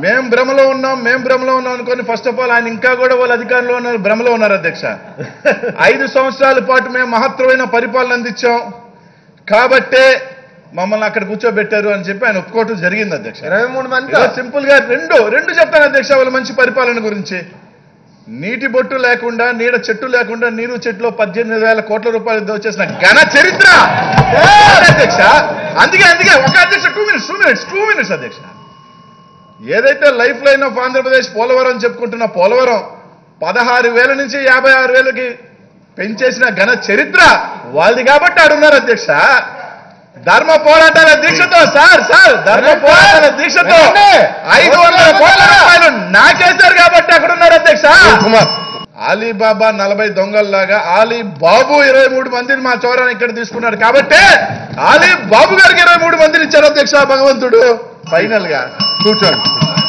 మేం భ్రమలో ఉన్నాం మేం భ్రమలో ఉన్నాం అనుకొని ఫస్ట్ ఆఫ్ ఆల్ ఆయన ఇంకా కూడా వాళ్ళ అధికారంలో ఉన్నారు భ్రమలో ఉన్నారు అధ్యక్ష ఐదు సంవత్సరాల పాటు మేము మహత్తరమైన పరిపాలన అందించాం కాబట్టే మమ్మల్ని అక్కడ కూర్చోబెట్టారు అని చెప్పి ఆయన ఒప్పుకోవటం జరిగింది అధ్యక్ష ఇరవై మూడు మంది ఇలా సింపుల్ గా రెండు రెండు చెప్తాను అధ్యక్ష వాళ్ళ మంచి పరిపాలన గురించి నీటి బొట్టు లేకుండా నీడ చెట్టు లేకుండా నీరు చెట్టులో పద్దెనిమిది వేల కోట్ల రూపాయలు దోచేసిన ఘన చరిత్ర అధ్యక్ష అందుకే అందుకే ఒక అధ్యక్ష two minutes two minutes two minutes అధ్యక్ష ఏదైతే life line of Andhra Pradesh Polavaram అని చెప్పుకుంటున్న పోలవరం పదహారు వేల నుంచి యాభై ఆరు వేలకి పెంచేసిన ఘన చరిత్ర వాళ్ళది కాబట్టి ఆడున్నారు అధ్యక్ష ధర్మ పోరాటాల దీక్షతో సార్ సార్ ధర్మ పోరాటాల దీక్షతో ఐదు వందల కోట్ల రూపాయలు నాకేశారు కాబట్టి అక్కడ ఉన్నారు అధ్యక్ష కుమార్ అలీబాబా నలభై దొంగల్లాగా ఆలీ బాబు ఇరవై మూడు మందిని మా చోరాన్ని ఇక్కడ తీసుకున్నాడు కాబట్టి ఆలీ బాబు గారికి ఇరవై మూడు మందిని ఇచ్చారు అధ్యక్ష భగవంతుడు ఫైనల్ గా కూర్చోండి